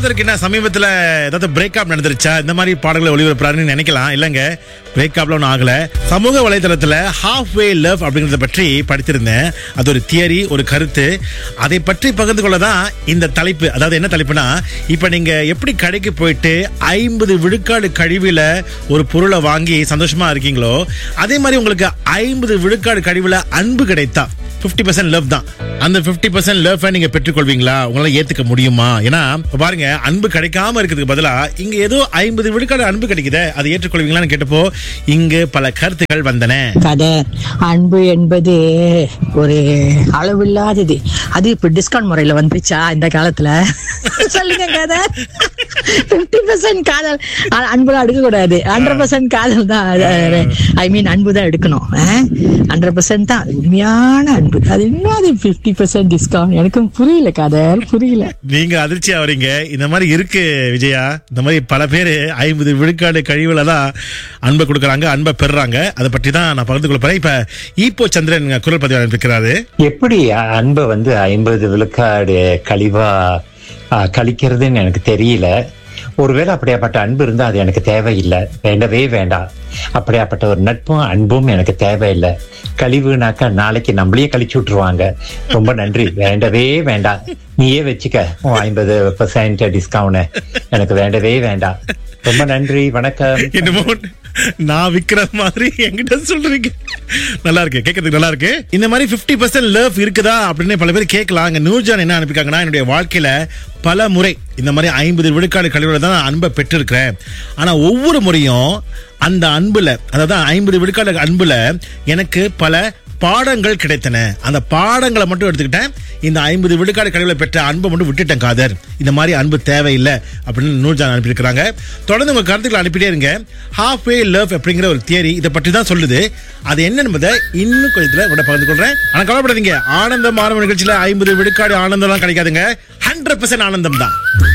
காதலுக்கு என்ன சமீபத்துல ஏதாவது பிரேக்கப் நடந்துருச்சா இந்த மாதிரி பாடல்களை ஒளிபரப்புறாருன்னு நினைக்கலாம் இல்லங்க பிரேக்கப்ல ஒன்றும் ஆகல சமூக வலைதளத்துல ஹாஃப் வே லவ் அப்படிங்கறத பற்றி படித்திருந்தேன் அது ஒரு தியரி ஒரு கருத்து அதை பற்றி பகிர்ந்து கொள்ள தான் இந்த தலைப்பு அதாவது என்ன தலைப்புனா இப்ப நீங்க எப்படி கடைக்கு போயிட்டு ஐம்பது விழுக்காடு கழிவுல ஒரு பொருளை வாங்கி சந்தோஷமா இருக்கீங்களோ அதே மாதிரி உங்களுக்கு ஐம்பது விழுக்காடு கழிவுல அன்பு கிடைத்தா 50% பர்சன்ட் லவ் தான் அந்த 50% பர்சன்ட் லவ் நீங்க பெற்றுக்கொள்வீங்களா உங்களால ஏத்துக்க முடியுமா ஏன்னா இப்ப பாருங்க அன்பு கிடைக்காம இருக்கிறதுக்கு பதிலா இங்க ஏதோ ஐம்பது விழுக்காடு அன்பு கிடைக்குதே அதை ஏற்றுக்கொள்வீங்களான்னு கேட்டப்போ இங்கு பல கருத்துக்கள் வந்தன கதை அன்பு என்பது ஒரு அளவில்லாதது அது இப்ப டிஸ்கவுண்ட் முறையில வந்துச்சா இந்த காலத்துல சொல்லுங்க கதை பிப்டி பர்சன்ட் காதல் ஆனா, அன்புலாம் எடுக்க கூடாது ஹண்ட்ரட் பர்சன்ட் காதல் தான் ஐ மீன் அன்பு தான் எடுக்கணும் ஹண்ட்ரட் பர்சன்ட் தான் அது உண்மையான அன்பு அது என்னது பிப்டி பர்சன்ட் டிஸ்கவுண்ட் எனக்கும் புரியல காதல் புரியல நீங்க அதிர்ச்சி ஆவறீங்க இந்த மாதிரி இருக்கு விஜயா இந்த மாதிரி பல பேர் ஐம்பது விழுக்காடு கழிவுல தான் அன்பை கொடுக்கறாங்க அன்பை பெறுறாங்க அதை பற்றி தான் நான் பகிர்ந்து கொள்ள போறேன் இப்ப ஈப்போ சந்திரன் குரல் பதிவு அனுப்பிக்கிறாரு எப்படி அன்பை வந்து ஐம்பது விழுக்காடு கழிவா ஆ, கழிக்கிறதுன்னு எனக்கு தெரியல ஒருவேளை அப்படியாப்பட்ட அன்பு இருந்தா அது எனக்கு தேவையில்லை வேண்டவே வேண்டாம் அப்படியாப்பட்ட ஒரு நட்பும் அன்பும் எனக்கு தேவையில்லை கழிவுனாக்கா நாளைக்கு நம்மளையே கழிச்சு விட்டுருவாங்க ரொம்ப நன்றி வேண்டவே வேண்டாம் நீயே வச்சுக்க உன் ஐம்பது பெர்சன்ட் டிஸ்கவுண்ட் எனக்கு வேண்டவே வேண்டாம் ரொம்ப நன்றி வணக்கம் என்னமோ நான் விக்கிற மாதிரி என்கிட்ட சொல்றீங்க நல்லா இருக்கு கேட்கறதுக்கு நல்லா இருக்கு இந்த மாதிரி 50% பர்சன்ட் லவ் இருக்குதா அப்படின்னு பல பேர் கேட்கலாம் அங்க நூர்ஜான் என்ன அனுப்பிக்காங்கன்னா என்னுடைய வாழ்க்கையில பல முறை இந்த மாதிரி ஐம்பது விழுக்காடு கழிவுல தான் நான் அன்பை பெற்றிருக்கிறேன் ஆனா ஒவ்வொரு முறையும் அந்த அன்புல அதாவது ஐம்பது விழுக்காடு அன்புல எனக்கு பல பாடங்கள் கிடைத்தன அந்த பாடங்களை மட்டும் எடுத்துக்கிட்டேன் இந்த ஐம்பது விழுக்காடு கழிவுல பெற்ற அன்பை மட்டும் விட்டுட்டேன் காதர் இந்த மாதிரி அன்பு தேவையில்லை அப்படின்னு நூர்ஜான் அனுப்பியிருக்கிறாங்க தொடர்ந்து உங்க கருத்துக்களை அனுப்பிட்டே இருங்க ஹாஃப் வே லவ் அப்படிங்கிற ஒரு தியரி இதை பற்றி தான் சொல்லுது அது என்ன என்பதை இன்னும் கொஞ்சத்துல விட பகிர்ந்து கொள்றேன் ஆனா கவலைப்படாதீங்க ஆனந்தம் ஆரம்ப நிகழ்ச்சியில ஐம்பது விழுக்காடு ஆனந்தம்லாம் கிடைக்காதுங்க ஹண்ட்ரட் பர்சன்ட் ஆனந்தம் தான்